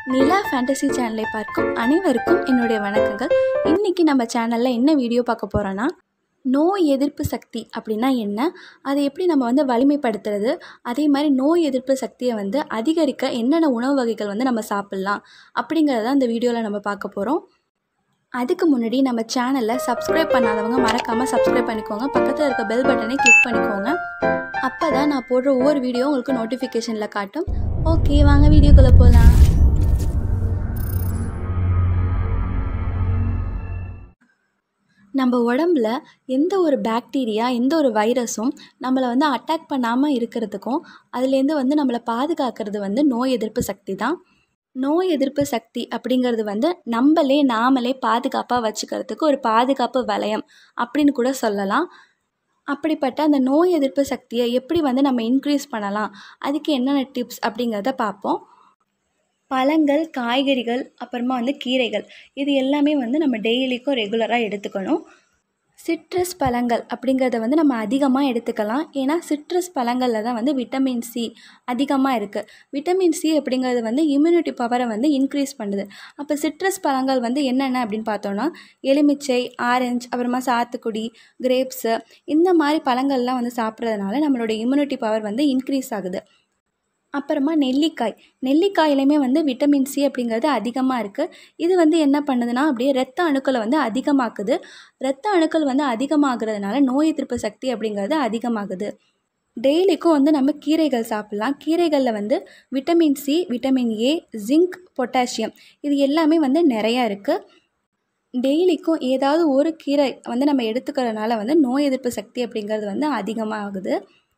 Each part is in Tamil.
நிலா ஃபேண்டசி சேனலை பார்க்கும் அனைவருக்கும் என்னுடைய வணக்கங்கள் இன்றைக்கி நம்ம சேனலில் என்ன வீடியோ பார்க்க போகிறோன்னா நோய் எதிர்ப்பு சக்தி அப்படின்னா என்ன அதை எப்படி நம்ம வந்து வலிமைப்படுத்துறது அதே மாதிரி நோய் எதிர்ப்பு சக்தியை வந்து அதிகரிக்க என்னென்ன உணவு வகைகள் வந்து நம்ம சாப்பிட்லாம் அப்படிங்கிறத இந்த வீடியோவில் நம்ம பார்க்க போகிறோம் அதுக்கு முன்னாடி நம்ம சேனலில் சப்ஸ்கிரைப் பண்ணாதவங்க மறக்காமல் சப்ஸ்கிரைப் பண்ணிக்கோங்க பக்கத்தில் இருக்க பெல் பட்டனை கிளிக் பண்ணிக்கோங்க அப்போ தான் நான் போடுற ஒவ்வொரு வீடியோ உங்களுக்கு நோட்டிஃபிகேஷனில் காட்டும் ஓகே வாங்க வீடியோக்குள்ளே போகலாம் நம்ம உடம்புல எந்த ஒரு பாக்டீரியா எந்த ஒரு வைரஸும் நம்மளை வந்து அட்டாக் பண்ணாமல் இருக்கிறதுக்கும் அதுலேருந்து வந்து நம்மளை பாதுகாக்கிறது வந்து நோய் எதிர்ப்பு சக்தி தான் நோய் எதிர்ப்பு சக்தி அப்படிங்கிறது வந்து நம்மளே நாமளே பாதுகாப்பாக வச்சுக்கிறதுக்கு ஒரு பாதுகாப்பு வளையம் அப்படின்னு கூட சொல்லலாம் அப்படிப்பட்ட அந்த நோய் எதிர்ப்பு சக்தியை எப்படி வந்து நம்ம இன்க்ரீஸ் பண்ணலாம் அதுக்கு என்னென்ன டிப்ஸ் அப்படிங்கிறத பார்ப்போம் பழங்கள் காய்கறிகள் அப்புறமா வந்து கீரைகள் இது எல்லாமே வந்து நம்ம டெய்லிக்கும் ரெகுலராக எடுத்துக்கணும் சிட்ரஸ் பழங்கள் அப்படிங்கிறத வந்து நம்ம அதிகமாக எடுத்துக்கலாம் ஏன்னா சிட்ரஸ் பழங்களில் தான் வந்து விட்டமின் சி அதிகமாக இருக்குது விட்டமின் சி அப்படிங்கிறது வந்து இம்யூனிட்டி பவரை வந்து இன்க்ரீஸ் பண்ணுது அப்போ சிட்ரஸ் பழங்கள் வந்து என்னென்ன அப்படின்னு பார்த்தோன்னா எலுமிச்சை ஆரஞ்சு அப்புறமா சாத்துக்குடி கிரேப்ஸு இந்த மாதிரி பழங்கள்லாம் வந்து சாப்பிட்றதுனால நம்மளோட இம்யூனிட்டி பவர் வந்து இன்க்ரீஸ் ஆகுது அப்புறமா நெல்லிக்காய் நெல்லிக்காயிலையுமே வந்து விட்டமின் சி அப்படிங்கிறது அதிகமாக இருக்குது இது வந்து என்ன பண்ணுதுன்னா அப்படியே ரத்த அணுக்களை வந்து அதிகமாக்குது ரத்த அணுக்கள் வந்து அதிகமாகிறதுனால நோய் எதிர்ப்பு சக்தி அப்படிங்கிறது அதிகமாகுது டெய்லிக்கும் வந்து நம்ம கீரைகள் சாப்பிட்லாம் கீரைகளில் வந்து vitamin C vitamin A zinc potassium இது எல்லாமே வந்து நிறையா இருக்குது டெய்லிக்கும் ஏதாவது ஒரு கீரை வந்து நம்ம எடுத்துக்கிறதுனால வந்து நோய் எதிர்ப்பு சக்தி அப்படிங்கிறது வந்து அதிகமாகுது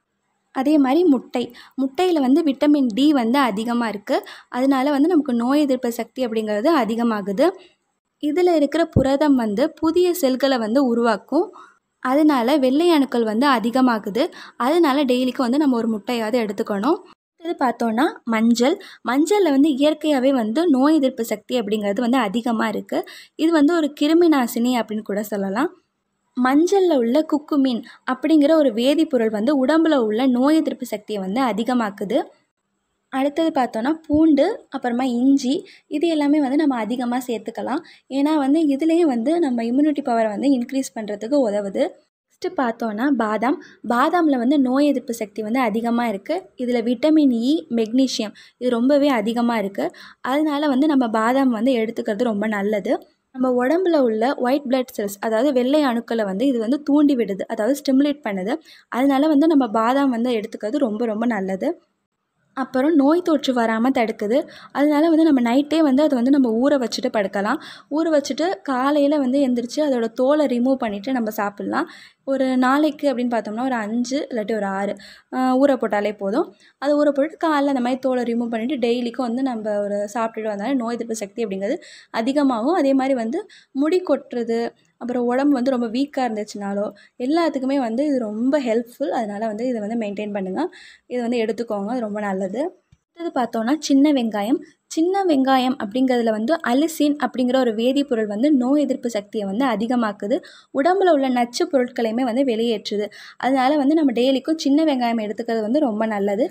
அதே மாதிரி முட்டை முட்டையில் வந்து விட்டமின் டி வந்து அதிகமாக இருக்குது அதனால வந்து நமக்கு நோய் எதிர்ப்பு சக்தி அப்படிங்கிறது அதிகமாகுது இதில் இருக்கிற புரதம் வந்து புதிய செல்களை வந்து உருவாக்கும் அதனால வெள்ளை அணுக்கள் வந்து அதிகமாகுது அதனால டெய்லிக்கும் வந்து நம்ம ஒரு முட்டையாவது எடுத்துக்கணும் இது பார்த்தோன்னா மஞ்சள் மஞ்சளில் வந்து இயற்கையாகவே வந்து நோய் எதிர்ப்பு சக்தி அப்படிங்கிறது வந்து அதிகமாக இருக்குது இது வந்து ஒரு கிருமி நாசினி அப்படின்னு கூட சொல்லலாம் மஞ்சளில் உள்ள குக்குமின் அப்படிங்கிற ஒரு வேதிப்பொருள் வந்து உடம்பில் உள்ள நோய் எதிர்ப்பு சக்தியை வந்து அதிகமாக்குது அடுத்தது பார்த்தோன்னா பூண்டு அப்புறமா இஞ்சி இது எல்லாமே வந்து நம்ம அதிகமாக சேர்த்துக்கலாம் ஏன்னா வந்து இதுலேயும் வந்து நம்ம இம்யூனிட்டி பவரை வந்து இன்க்ரீஸ் பண்ணுறதுக்கு உதவுது நெக்ஸ்ட்டு பார்த்தோன்னா பாதாம் பாதாமில் வந்து நோய் எதிர்ப்பு சக்தி வந்து அதிகமாக இருக்குது இதில் விட்டமின் இ மெக்னீஷியம் இது ரொம்பவே அதிகமாக இருக்குது அதனால வந்து நம்ம பாதாம் வந்து எடுத்துக்கிறது ரொம்ப நல்லது நம்ம உடம்புல உள்ள ஒயிட் பிளட் செல்ஸ் அதாவது வெள்ளை அணுக்களை வந்து இது வந்து தூண்டி விடுது அதாவது ஸ்டிமுலேட் பண்ணுது அதனால வந்து நம்ம பாதாம் வந்து எடுத்துக்கிறது ரொம்ப ரொம்ப நல்லது அப்புறம் நோய் தொற்று வராமல் தடுக்குது அதனால வந்து நம்ம நைட்டே வந்து அதை வந்து நம்ம ஊற வச்சுட்டு படுக்கலாம் ஊற வச்சுட்டு காலையில் வந்து எந்திரிச்சு அதோட தோலை ரிமூவ் பண்ணிவிட்டு நம்ம சாப்பிட்லாம் ஒரு நாளைக்கு அப்படின்னு பார்த்தோம்னா ஒரு அஞ்சு இல்லாட்டி ஒரு ஆறு ஊற போட்டாலே போதும் அது ஊற போட்டு காலைல அந்த மாதிரி தோலை ரிமூவ் பண்ணிவிட்டு டெய்லிக்கும் வந்து நம்ம ஒரு சாப்பிட்டுட்டு வந்தாலும் நோய் எதிர்ப்பு சக்தி அப்படிங்கிறது அதிகமாகும் அதே மாதிரி வந்து முடி கொட்டுறது அப்புறம் உடம்பு வந்து ரொம்ப வீக்காக இருந்துச்சுனாலோ எல்லாத்துக்குமே வந்து இது ரொம்ப ஹெல்ப்ஃபுல் அதனால் வந்து இதை வந்து மெயின்டைன் பண்ணுங்கள் இதை வந்து எடுத்துக்கோங்க அது ரொம்ப நல்லது அடுத்தது பார்த்தோன்னா சின்ன வெங்காயம் சின்ன வெங்காயம் அப்படிங்கிறதுல வந்து அலிசின் அப்படிங்கிற ஒரு வேதிப்பொருள் வந்து நோய் எதிர்ப்பு சக்தியை வந்து அதிகமாக்குது உடம்புல உள்ள நச்சு பொருட்களையுமே வந்து வெளியேற்றுது அதனால வந்து நம்ம டெய்லிக்கும் சின்ன வெங்காயம் எடுத்துக்கிறது வந்து ரொம்ப நல்லது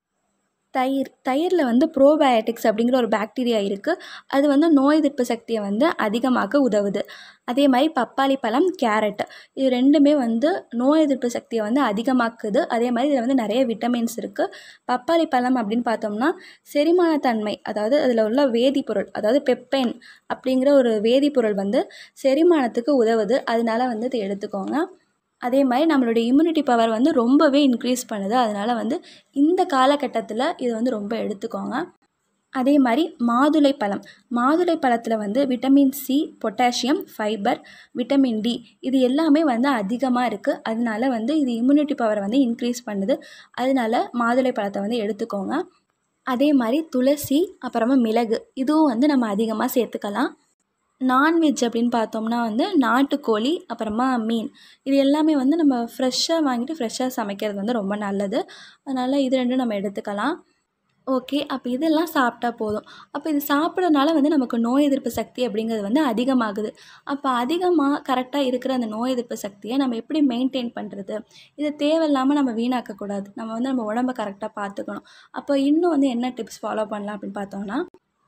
தயிர் தயிரில் வந்து ப்ரோபயோட்டிக்ஸ் அப்படிங்கிற ஒரு பாக்டீரியா இருக்குது அது வந்து நோய் எதிர்ப்பு சக்தியை வந்து அதிகமாக்க உதவுது அதே மாதிரி பப்பாளி பழம் கேரட் இது ரெண்டுமே வந்து நோய் எதிர்ப்பு சக்தியை வந்து அதிகமாக்குது அதே மாதிரி இதில் வந்து நிறைய விட்டமின்ஸ் இருக்குது பப்பாளி பழம் அப்படின்னு பார்த்தோம்னா செரிமானத்தன்மை அதாவது அதில் உள்ள வேதிப்பொருள் அதாவது பெப்பைன் அப்படிங்கிற ஒரு வேதிப்பொருள் வந்து செரிமானத்துக்கு உதவுது அதனால வந்து இதை எடுத்துக்கோங்க அதே மாதிரி நம்மளுடைய இம்யூனிட்டி பவர் வந்து ரொம்பவே இன்க்ரீஸ் பண்ணுது அதனால் வந்து இந்த காலகட்டத்தில் இது வந்து ரொம்ப எடுத்துக்கோங்க அதே மாதிரி மாதுளை பழம் மாதுளை பழத்தில் வந்து vitamin C potassium fibre vitamin D இது எல்லாமே வந்து அதிகமாக இருக்குது அதனால வந்து இது இம்யூனிட்டி பவரை வந்து இன்க்ரீஸ் பண்ணுது அதனால மாதுளை பழத்தை வந்து எடுத்துக்கோங்க அதே மாதிரி துளசி அப்புறமா மிளகு இதுவும் வந்து நம்ம அதிகமாக சேர்த்துக்கலாம் நான்வெஜ் அப்படின்னு பார்த்தோம்னா வந்து நாட்டுக்கோழி அப்புறமா மீன் இது எல்லாமே வந்து நம்ம ஃப்ரெஷ்ஷாக வாங்கிட்டு ஃப்ரெஷ்ஷாக சமைக்கிறது வந்து ரொம்ப நல்லது அதனால் இது ரெண்டும் நம்ம எடுத்துக்கலாம் ஓகே அப்போ இதெல்லாம் சாப்பிட்டா போதும் அப்போ இது சாப்பிட்றதுனால வந்து நமக்கு நோய் எதிர்ப்பு சக்தி அப்படிங்கிறது வந்து அதிகமாகுது அப்போ அதிகமாக கரெக்டாக இருக்கிற அந்த நோய் எதிர்ப்பு சக்தியை நம்ம எப்படி மெயின்டைன் பண்ணுறது இது தேவையில்லாமல் நம்ம வீணாக்கக்கூடாது நம்ம வந்து நம்ம உடம்ப கரெக்டாக பார்த்துக்கணும் அப்போ இன்னும் வந்து என்ன டிப்ஸ் ஃபாலோ பண்ணலாம் அப்படின்னு பார்த்தோம்னா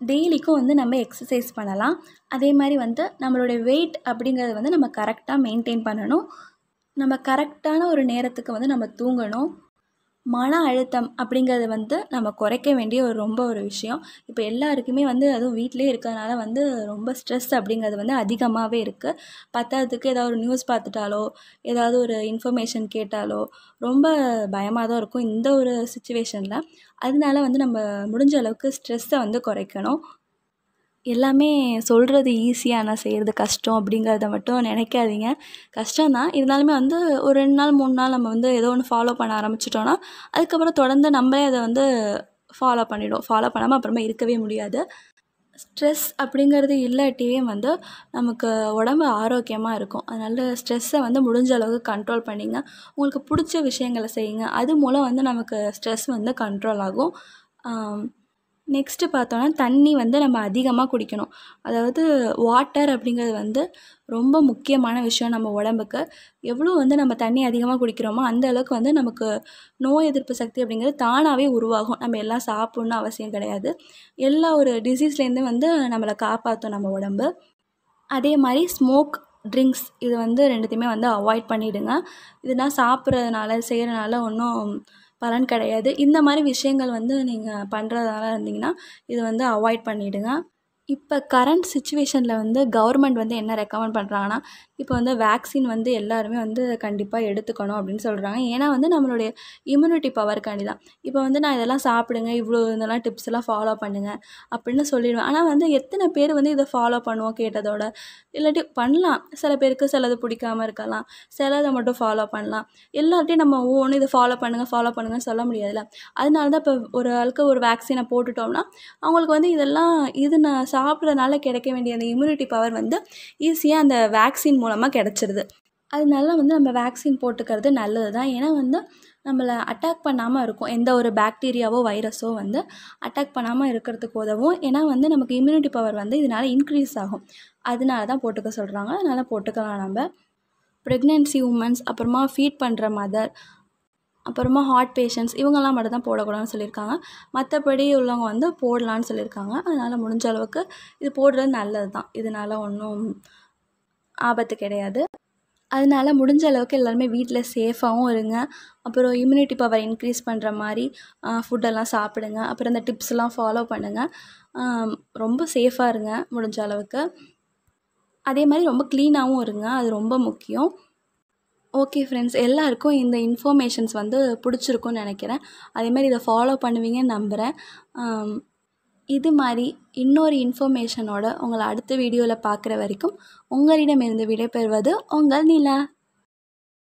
டெய்லிக்கும் வந்து நம்ம எக்ஸசைஸ் பண்ணலாம் அதே மாதிரி வந்து நம்மளுடைய வெயிட் அப்படிங்கிறது வந்து நம்ம கரெக்டாக மெயின்டைன் பண்ணணும் நம்ம கரெக்டான ஒரு நேரத்துக்கு வந்து நம்ம தூங்கணும் மன அழுத்தம் அப்படிங்கிறது வந்து நம்ம குறைக்க வேண்டிய ஒரு ரொம்ப ஒரு விஷயம் இப்போ எல்லாருக்குமே வந்து அதுவும் வீட்டிலே இருக்கிறதுனால வந்து ரொம்ப ஸ்ட்ரெஸ் அப்படிங்கிறது வந்து அதிகமாகவே இருக்குது பத்தாததுக்கு ஏதாவது ஒரு நியூஸ் பார்த்துட்டாலோ ஏதாவது ஒரு இன்ஃபர்மேஷன் கேட்டாலோ ரொம்ப பயமாக தான் இருக்கும் இந்த ஒரு சுச்சுவேஷனில் அதனால வந்து நம்ம முடிஞ்ச அளவுக்கு ஸ்ட்ரெஸ்ஸை வந்து குறைக்கணும் எல்லாமே சொல்கிறது ஈஸி ஆனால் செய்கிறது கஷ்டம் அப்படிங்கிறத மட்டும் நினைக்காதீங்க கஷ்டம்தான் இருந்தாலுமே வந்து ஒரு ரெண்டு நாள் மூணு நாள் நம்ம வந்து ஏதோ ஒன்று ஃபாலோ பண்ண ஆரம்பிச்சிட்டோன்னா அதுக்கப்புறம் தொடர்ந்து நம்மளே அதை வந்து ஃபாலோ பண்ணிவிடுவோம் ஃபாலோ பண்ணாமல் அப்புறமா இருக்கவே முடியாது ஸ்ட்ரெஸ் அப்படிங்கிறது இல்லாட்டியே வந்து நமக்கு உடம்பு ஆரோக்கியமாக இருக்கும் அதனால் ஸ்ட்ரெஸ்ஸை வந்து முடிஞ்ச அளவுக்கு கண்ட்ரோல் பண்ணிங்க உங்களுக்கு பிடிச்ச விஷயங்களை செய்யுங்க அது மூலம் வந்து நமக்கு ஸ்ட்ரெஸ் வந்து கண்ட்ரோல் ஆகும் நெக்ஸ்ட்டு பார்த்தோன்னா தண்ணி வந்து நம்ம அதிகமாக குடிக்கணும் அதாவது வாட்டர் அப்படிங்கிறது வந்து ரொம்ப முக்கியமான விஷயம் நம்ம உடம்புக்கு எவ்வளோ வந்து நம்ம தண்ணி அதிகமாக குடிக்கிறோமோ அந்த அளவுக்கு வந்து நமக்கு நோய் எதிர்ப்பு சக்தி அப்படிங்கிறது தானாகவே உருவாகும் நம்ம எல்லாம் சாப்பிட்ணும் அவசியம் கிடையாது எல்லா ஒரு டிசீஸ்லேருந்து வந்து நம்மளை காப்பாற்றும் நம்ம உடம்பு அதே மாதிரி ஸ்மோக் ட்ரிங்க்ஸ் இது வந்து ரெண்டுத்தையுமே வந்து அவாய்ட் பண்ணிவிடுங்க இதெல்லாம் சாப்பிட்றதுனால செய்கிறனால ஒன்றும் பலன் கிடையாது இந்த மாதிரி விஷயங்கள் வந்து நீங்கள் பண்ணுறதால இருந்தீங்கன்னா இது வந்து அவாய்ட் பண்ணிவிடுங்க இப்போ கரண்ட் சுச்சுவேஷனில் வந்து கவர்மெண்ட் வந்து என்ன ரெக்கமெண்ட் பண்ணுறாங்கன்னா இப்போ வந்து வேக்சின் வந்து எல்லாருமே வந்து கண்டிப்பாக எடுத்துக்கணும் அப்படின்னு சொல்கிறாங்க ஏன்னா வந்து நம்மளுடைய இம்யூனிட்டி பவருக்காண்டி தான் இப்போ வந்து நான் இதெல்லாம் சாப்பிடுங்க இவ்வளோ இதெல்லாம் டிப்ஸ் எல்லாம் ஃபாலோ பண்ணுங்கள் அப்படின்னு சொல்லிடுவேன் ஆனால் வந்து எத்தனை பேர் வந்து இதை ஃபாலோ பண்ணுவோம் கேட்டதோட இல்லாட்டி பண்ணலாம் சில பேருக்கு சிலது பிடிக்காம இருக்கலாம் சிலதை மட்டும் ஃபாலோ பண்ணலாம் எல்லார்ட்டையும் நம்ம ஒவ்வொன்றும் இதை ஃபாலோ பண்ணுங்கள் ஃபாலோ பண்ணுங்கன்னு சொல்ல முடியாதுல்ல அதனால தான் இப்போ ஒரு ஆளுக்கு ஒரு வேக்சினை போட்டுட்டோம்னா அவங்களுக்கு வந்து இதெல்லாம் இது நான் சாப்பிட்றதுனால கிடைக்க வேண்டிய அந்த இம்யூனிட்டி பவர் வந்து ஈஸியாக அந்த வேக்சின் மூலமாக கிடச்சிருது அதனால வந்து நம்ம வேக்சின் போட்டுக்கிறது நல்லது தான் ஏன்னா வந்து நம்மளை அட்டாக் பண்ணாமல் இருக்கும் எந்த ஒரு பாக்டீரியாவோ வைரஸோ வந்து அட்டாக் பண்ணாமல் இருக்கிறதுக்கு உதவும் ஏன்னா வந்து நமக்கு இம்யூனிட்டி பவர் வந்து இதனால் இன்க்ரீஸ் ஆகும் அதனால தான் போட்டுக்க சொல்கிறாங்க அதனால் போட்டுக்கலாம் நம்ம ப்ரெக்னென்சி உமன்ஸ் அப்புறமா ஃபீட் பண்ணுற மதர் அப்புறமா ஹார்ட் பேஷண்ட்ஸ் இவங்கெல்லாம் மட்டும் தான் போடக்கூடாதுன்னு சொல்லியிருக்காங்க மற்றபடி உள்ளவங்க வந்து போடலான்னு சொல்லியிருக்காங்க அதனால் முடிஞ்ச அளவுக்கு இது போடுறது நல்லது தான் இதனால் ஒன்றும் ஆபத்து கிடையாது அதனால முடிஞ்ச அளவுக்கு எல்லாருமே வீட்டில் சேஃபாகவும் இருங்க அப்புறம் இம்யூனிட்டி பவர் இன்க்ரீஸ் பண்ணுற மாதிரி ஃபுட்டெல்லாம் சாப்பிடுங்க அப்புறம் இந்த டிப்ஸ்லாம் ஃபாலோ பண்ணுங்கள் ரொம்ப சேஃபாக இருங்க முடிஞ்ச அளவுக்கு அதே மாதிரி ரொம்ப க்ளீனாகவும் இருங்க அது ரொம்ப முக்கியம் ஓகே ஃப்ரெண்ட்ஸ் எல்லாருக்கும் இந்த இன்ஃபர்மேஷன்ஸ் வந்து பிடிச்சிருக்குன்னு நினைக்கிறேன் அதேமாதிரி இதை ஃபாலோ பண்ணுவீங்கன்னு நம்புகிறேன் இது மாதிரி இன்னொரு இன்ஃபர்மேஷனோட உங்களை அடுத்த வீடியோவில் பார்க்குற வரைக்கும் உங்களிடமிருந்து விடைபெறுவது உங்கள் நிலா